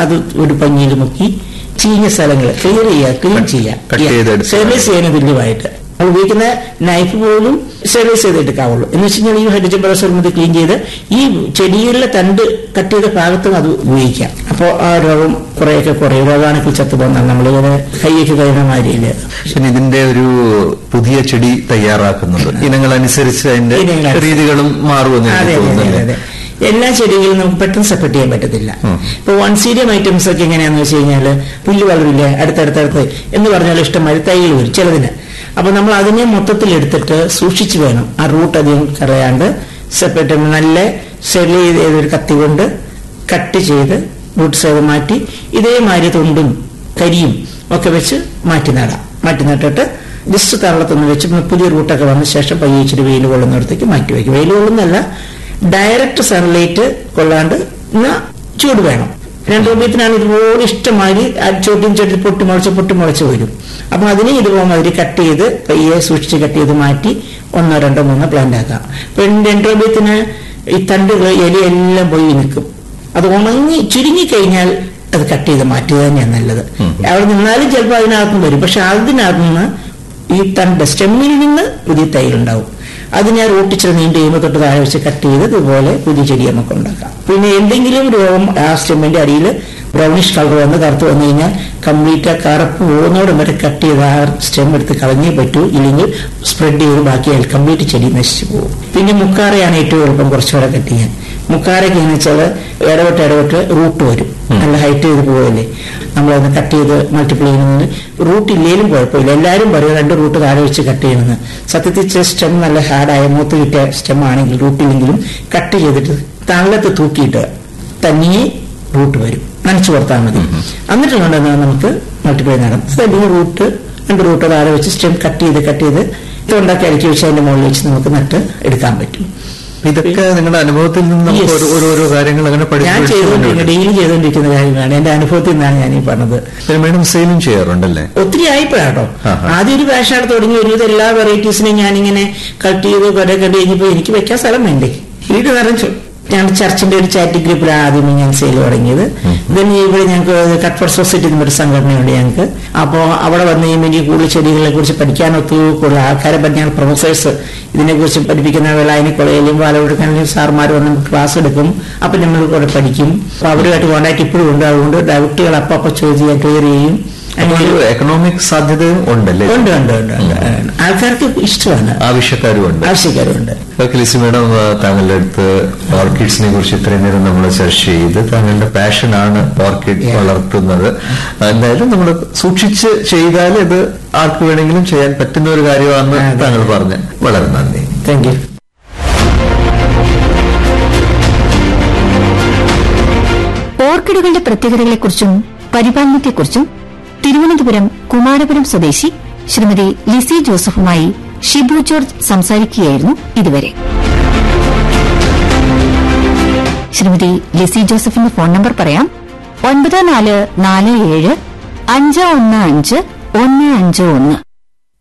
അത് ഒരു പഞ്ഞിയിൽ മുക്കി ചീഞ്ഞ സ്ഥലങ്ങൾ ക്ലിയർ ചെയ്യുക ക്ലീൻ cut ചെയ്യുക ചെയ്തെടുക്കുക. സ്റ്റെറിലൈസ് ചെയ്യുന്ന തുല്യമായിട്ട് അത് ഉപയോഗിക്കുന്ന നൈഫ് പോലും സ്റ്റെറിലൈസ് ചെയ്തെടുക്കാവുള്ളൂ എന്ന് വെച്ച് കഴിഞ്ഞാൽ ഈ ഹൈഡ്രജൻ പെറോക്സൈഡ് ഇത് ക്ലീൻ ചെയ്ത് ഈ ചെടികളിലെ തണ്ട് കട്ട് ചെയ്ത ഭാഗത്തും അത് ഉപയോഗിക്കാം അപ്പോൾ ആ രോഗം കുറേയൊക്കെ കുറയും രോഗാണുക്കൾ ചത്തു പോകുന്നതാണ് നമ്മളിങ്ങനെ കൈയൊക്കെ കഴിയുന്ന മാതിരിയില്ല പിന്നെ ഇതിന്റെ ഒരു പുതിയ ചെടി തയ്യാറാക്കുന്നുണ്ട് ഇനങ്ങൾ അനുസരിച്ച് അതിന്റെ ഇനങ്ങൾ. രീതികളും മാറുമെന്ന് അതെ എനിക്ക് അതെ അതെ തോന്നുന്നല്ലേ അതെ എല്ലാ ചെടികളും നമുക്ക് പെട്ടെന്ന് സെപ്പറേറ്റ് ചെയ്യാൻ പറ്റത്തില്ല ഇപ്പൊ വൺ സീരിയം ഐറ്റംസ് ഒക്കെ എങ്ങനെയാന്ന് വെച്ച് കഴിഞ്ഞാൽ പുല്ല് വളരില്ല അടുത്തടുത്തടുത്ത് എന്ന് പറഞ്ഞാൽ ഇഷ്ടംമാതിരി തൈകൾ വരും ചിലതിന് അപ്പൊ നമ്മൾ അതിനെ മൊത്തത്തിൽ എടുത്തിട്ട് സൂക്ഷിച്ചു വേണം ആ റൂട്ട് അധികം കളയാണ്ട് സെപ്പറേറ്റ് നല്ല ഷെല് ചെയ്ത് ഒരു കത്തി കൊണ്ട് കട്ട് ചെയ്ത് റൂട്ട് സൈഡ് മാറ്റി ഇതേമാതിരി തൊണ്ടും കരിയും ഒക്കെ വെച്ച് മാറ്റി നടാം മാറ്റി നട്ടിട്ട് ജസ്റ്റ് തള്ളത്തൊന്ന് വെച്ച് പുതിയ റൂട്ടൊക്കെ വന്ന ശേഷം പയ്യെ ഇച്ചിരി വെയിൽ കൊള്ളുന്നിടത്തേക്ക് മാറ്റി വയ്ക്കും വെയിൽ കൊള്ളുന്നല്ല ഡയറക്റ്റ് സൺലൈറ്റ് കൊള്ളാണ്ട് എന്നാ ചൂട് വേണം രണ്ടോപ്യത്തിനാണ് ഇതുപോലെ ഇഷ്ടമാതിരി ആ ചോട്ടിയും ചെടി പൊട്ടി മുളച്ച് പൊട്ടി മുളച്ച് വരും അപ്പൊ അതിനെ ഇതുപോലെ മാതിരി കട്ട് ചെയ്ത് പയ്യെ സൂക്ഷിച്ച് കട്ട് ചെയ്ത് മാറ്റി ഒന്നോ രണ്ടോ മൂന്നോ പ്ലാന്റ് ആക്കാം ഇപ്പൊ രണ്ടോപ്യത്തിന് ഈ തണ്ടുകൾ ഇലയെല്ലാം പോയി നിൽക്കും അത് ഉണങ്ങി ചുരുങ്ങി കഴിഞ്ഞാൽ അത് കട്ട് ചെയ്ത് മാറ്റുക തന്നെയാണ് നല്ലത് അവിടെ നിന്നാലും ചിലപ്പോൾ അതിനകത്തുനിന്ന് വരും പക്ഷെ അതിനകത്തുനിന്ന് ഈ തണ്ട് സ്റ്റെമ്മിൽ നിന്ന് പുതിയ തൈകളുണ്ടാവും അത് ഞാൻ റൂട്ടിച്ചിട്ട് നീണ്ടു കഴിയുമ്പോൾ തൊട്ട് താഴെ വെച്ച് കട്ട് ചെയ്ത് ഇതുപോലെ പുതിയ ചെടി നമുക്ക് ഉണ്ടാക്കാം പിന്നെ എന്തെങ്കിലും രോഗം ആ സ്റ്റെമ്മിന്റെ അടിയിൽ ബ്രൗണിഷ് കളർ വന്ന് കറുത്ത് വന്നു കഴിഞ്ഞാൽ കംപ്ലീറ്റ് ആ കറുപ്പ് പോകുന്നോടും വരെ കട്ട് ചെയ്ത് ആ സ്റ്റെം എടുത്ത് കളഞ്ഞേ പറ്റൂ ഇല്ലെങ്കിൽ സ്പ്രെഡ് ചെയ്ത് ബാക്കിയാൽ കംപ്ലീറ്റ് ചെടി നശിച്ചു പോകും പിന്നെ മുക്കാറയാണ് ഏറ്റവും എളുപ്പം കുറച്ചുകൂടെ കട്ട് ചെയ്യാൻ മുക്കാരൊക്കെ എന്ന് വെച്ചാൽ ഇടവിട്ട് ഇടവിട്ട് റൂട്ട് വരും നല്ല ഹൈറ്റ് ചെയ്ത് പോവല്ലേ നമ്മളത് കട്ട് ചെയ്ത് മൾട്ടിപ്ലൈ ചെയ്യുന്നത് റൂട്ട് ഇല്ലേലും കുഴപ്പമില്ല എല്ലാവരും പറയും രണ്ട് റൂട്ട് താഴെ വെച്ച് കട്ട് ചെയ്യണമെന്ന് സത്യത്തിൽ സ്റ്റെം നല്ല ഹാർഡായ മൂത്ത് കിട്ടിയ സ്റ്റെം ആണെങ്കിൽ റൂട്ടില്ലെങ്കിലും കട്ട് ചെയ്തിട്ട് തള്ളത്ത് തൂക്കിയിട്ട് തനിയെ റൂട്ട് വരും നനച്ചു കൊടുത്താൽ മതി എന്നിട്ടുകൊണ്ട് നമുക്ക് മൾട്ടിപ്ലൈ നടക്കും അല്ലെങ്കിൽ റൂട്ട് രണ്ട് റൂട്ട് താഴെ വെച്ച് സ്റ്റെം കട്ട് ചെയ്ത് കട്ട് ചെയ്ത് ഇതുണ്ടാക്കി അടുക്കി വെച്ച് അതിന്റെ മുകളിൽ വെച്ച് നമുക്ക് നട്ട് എടുക്കാൻ പറ്റും ഇതൊക്കെ നിങ്ങളുടെ അനുഭവത്തിൽ നിന്ന് നമുക്ക് Yes. ഓരോ- ഓരോരോ കാര്യങ്ങൾ അങ്ങനെ ഞാൻ ചെയ്തുകൊണ്ടിരിക്കുന്ന പഠിച്ചു ഡെയിലി ചെയ്തുകൊണ്ടിരിക്കുന്ന കാര്യമാണ് എന്റെ അനുഭവത്തിൽ നിന്നാണ് ഞാൻ ഈ പറഞ്ഞത് മേഡം സെയിലും ചെയ്യാറുണ്ടല്ലേ ഒത്തിരി ആയിപ്പോഴാട്ടോ ആഹാ. ആദ്യം ഒരു പാഷാണ് തുടങ്ങി ഒരുവിധം എല്ലാ വെറൈറ്റീസിനെയും ഞാനിങ്ങനെ കട്ട് ചെയ്ത് കുറെ കട്ട് കഴിഞ്ഞപ്പോ എനിക്ക് വെക്കാൻ സ്ഥലം വേണ്ടേ വീട് നിറച്ചു ഞാൻ ചർച്ചിന്റെ ഒരു ചാറ്റ് ഗ്രൂപ്പിലാണ് ആദ്യമേ ഞാൻ സെയിൽ തുടങ്ങിയത് ദെൻ ഇവിടെ ഞങ്ങൾക്ക് കട്ട് ഫോർ സൊസൈറ്റി എന്നൊരു സംഘടനയുണ്ട് ഞങ്ങൾക്ക് അപ്പോൾ അവിടെ വന്ന് കഴിയുമ്പോൾ എനിക്ക് കൂടുതൽ ചെടികളെ കുറിച്ച് പഠിക്കാൻ ഒത്തിരി കൂടുതൽ ആൾക്കാരെ പഠിക്കാൻ പ്രൊഫസേഴ്സ് ഇതിനെക്കുറിച്ച് പഠിപ്പിക്കുന്ന വേളായനി കോളേജിലും പാലക്കാട് സാർമാർ വന്ന് നമുക്ക് ക്ലാസ് എടുക്കും അപ്പൊ നമ്മൾ കൂടെ പഠിക്കും അപ്പൊ അവരുമായിട്ട് കോൺടാക്ട് ഇപ്പോഴും ഉണ്ട് അതുകൊണ്ട് ഡൗട്ടുകൾ അപ്പൊ അപ്പൊ ചോദിച്ച് ഞാൻ ക്ലിയർ ചെയ്യും അപ്പൊ അങ്ങനെ ഒരു എക്കണോമിക് സാധ്യതയും ഉണ്ടല്ലേ ഉണ്ട് ഉണ്ട് ഉണ്ട് ഉണ്ട് ആൾക്കാർക്ക് ഇഷ്ടമാണ് ആവശ്യക്കാരും ഉണ്ട് ആവശ്യക്കാരുണ്ട് ഓക്കെ ലിസി മേഡം ആ, താങ്കളുടെ അടുത്ത് ഓർക്കിഡ്സിനെ കുറിച്ച് ഇത്രയും നേരം നമ്മൾ ചർച്ച ചെയ്ത് താങ്കളുടെ പാഷനാണ് ഓർക്കിഡ് Yeah. വളർത്തുന്നത് എന്തായാലും നമ്മൾ സൂക്ഷിച്ച് ചെയ്താൽ ഇത് ആർക്ക് വേണമെങ്കിലും ചെയ്യാൻ പറ്റുന്ന ഒരു കാര്യമാണെന്ന് അതെ. താങ്കൾ പറഞ്ഞു വളരെ നന്ദി താങ്ക് യു ഓർക്കിഡുകളുടെ പ്രത്യേകതകളെക്കുറിച്ചും പരിപാലനത്തെക്കുറിച്ചും തിരുവനന്തപുരം കുമാരപുരം സ്വദേശി ശ്രീമതി ലിസി ജോസഫുമായി ഷിബു ജോർജ് സംസാരിക്കുകയായിരുന്നു ഇതുവരെ ശ്രീമതി ലിസി ജോസഫിന്റെ ഫോൺ നമ്പർ പറയാം ഒൻപത് നാല് നാല് ഏഴ് അഞ്ച് ഒന്ന് അഞ്ച് ഒന്ന് അഞ്ച് ഒന്ന്